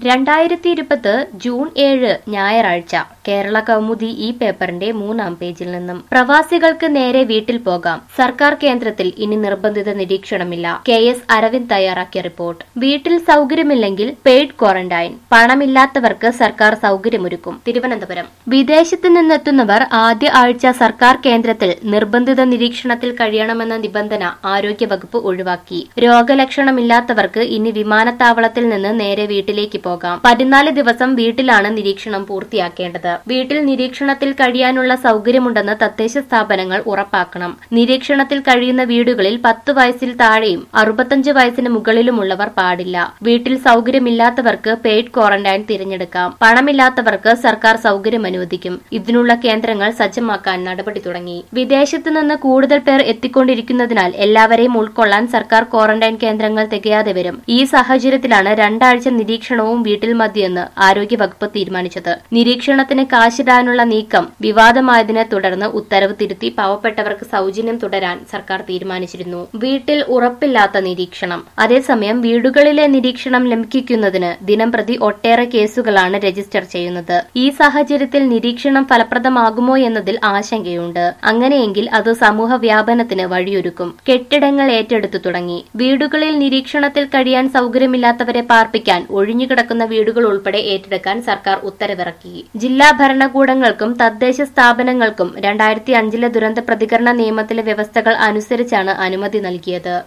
രണ്ടായിരത്തി ഇരുപത് ജൂൺ ഏഴ് ഞായറാഴ്ച കേരള കൗമുദി ഈ പേപ്പറിന്റെ മൂന്നാം പേജിൽ നിന്നും പ്രവാസികൾക്ക് നേരെ വീട്ടിൽ പോകാം സർക്കാർ കേന്ദ്രത്തിൽ ഇനി നിർബന്ധിത നിരീക്ഷണമില്ല കെ എസ് അരവിന്ദ് തയ്യാറാക്കിയ റിപ്പോർട്ട് വീട്ടിൽ സൗകര്യമില്ലെങ്കിൽ പെയ്ഡ് ക്വാറന്റൈൻ പണമില്ലാത്തവർക്ക് സർക്കാർ സൗകര്യമൊരുക്കും തിരുവനന്തപുരം വിദേശത്ത് നിന്നെത്തുന്നവർ ആദ്യ ആഴ്ച സർക്കാർ കേന്ദ്രത്തിൽ നിർബന്ധിത നിരീക്ഷണത്തിൽ കഴിയണമെന്ന നിബന്ധന ആരോഗ്യവകുപ്പ് ഒഴിവാക്കി രോഗലക്ഷണമില്ലാത്തവർക്ക് ഇനി വിമാനത്താവളത്തിൽ നിന്ന് നേരെ വീട്ടിലേക്ക് പോകാം പതിനാല് ദിവസം വീട്ടിലാണ് നിരീക്ഷണം പൂർത്തിയാക്കേണ്ടത് വീട്ടിൽ നിരീക്ഷണത്തിൽ കഴിയാനുള്ള സൗകര്യമുണ്ടെന്ന് തദ്ദേശ സ്ഥാപനങ്ങൾ ഉറപ്പാക്കണം നിരീക്ഷണത്തിൽ കഴിയുന്ന വീടുകളിൽ പത്ത് വയസ്സിൽ താഴെയും അറുപത്തഞ്ച് വയസ്സിന് മുകളിലുമുള്ളവർ പാടില്ല വീട്ടിൽ സൗകര്യമില്ലാത്തവർക്ക് പെയ്ഡ് ക്വാറന്റൈൻ തിരഞ്ഞെടുക്കാം പണമില്ലാത്തവർക്ക് സർക്കാർ സൗകര്യം അനുവദിക്കും ഇതിനുള്ള കേന്ദ്രങ്ങൾ സജ്ജമാക്കാൻ നടപടി തുടങ്ങി വിദേശത്ത് നിന്ന് കൂടുതൽ പേർ എത്തിക്കൊണ്ടിരിക്കുന്നതിനാൽ എല്ലാവരെയും ഉൾക്കൊള്ളാൻ സർക്കാർ ക്വാറന്റൈൻ കേന്ദ്രങ്ങൾ തികയാതെ വരും ഈ സാഹചര്യത്തിലാണ് രണ്ടാഴ്ച നിരീക്ഷണവും വീട്ടിൽ മതിയെന്ന് ആരോഗ്യവകുപ്പ് തീരുമാനിച്ചത് നിരീക്ഷണത്തിന് കാശിടാനുള്ള നീക്കം വിവാദമായതിനെ തുടർന്ന് ഉത്തരവ് തിരുത്തി പാവപ്പെട്ടവർക്ക് സൗജന്യം തുടരാൻ സർക്കാർ തീരുമാനിച്ചിരുന്നു വീട്ടിൽ ഉറപ്പില്ലാത്ത നിരീക്ഷണം അതേസമയം വീടുകളിലെ നിരീക്ഷണം ലംഘിക്കുന്നതിന് ദിനം പ്രതി ഒട്ടേറെ കേസുകളാണ് രജിസ്റ്റർ ചെയ്യുന്നത് ഈ സാഹചര്യത്തിൽ നിരീക്ഷണം ഫലപ്രദമാകുമോ എന്നതിൽ ആശങ്കയുണ്ട് അങ്ങനെയെങ്കിൽ അത് സമൂഹ വ്യാപനത്തിന് വഴിയൊരുക്കും കെട്ടിടങ്ങൾ ഏറ്റെടുത്തു തുടങ്ങി വീടുകളിൽ നിരീക്ഷണത്തിൽ കഴിയാൻ സൗകര്യമില്ലാത്തവരെ പാർപ്പിക്കാൻ ഒഴിഞ്ഞുകിടക്കുന്ന വീടുകൾ ഉൾപ്പെടെ ഏറ്റെടുക്കാൻ സർക്കാർ ഉത്തരവിറക്കി ജില്ലാ ഭരണകൂടങ്ങൾക്കും തദ്ദേശ സ്ഥാപനങ്ങൾക്കും രണ്ടായിരത്തി അഞ്ചിലെ ദുരന്ത പ്രതികരണ നിയമത്തിലെ വ്യവസ്ഥകൾ അനുസരിച്ചാണ് അനുമതി നൽകിയത്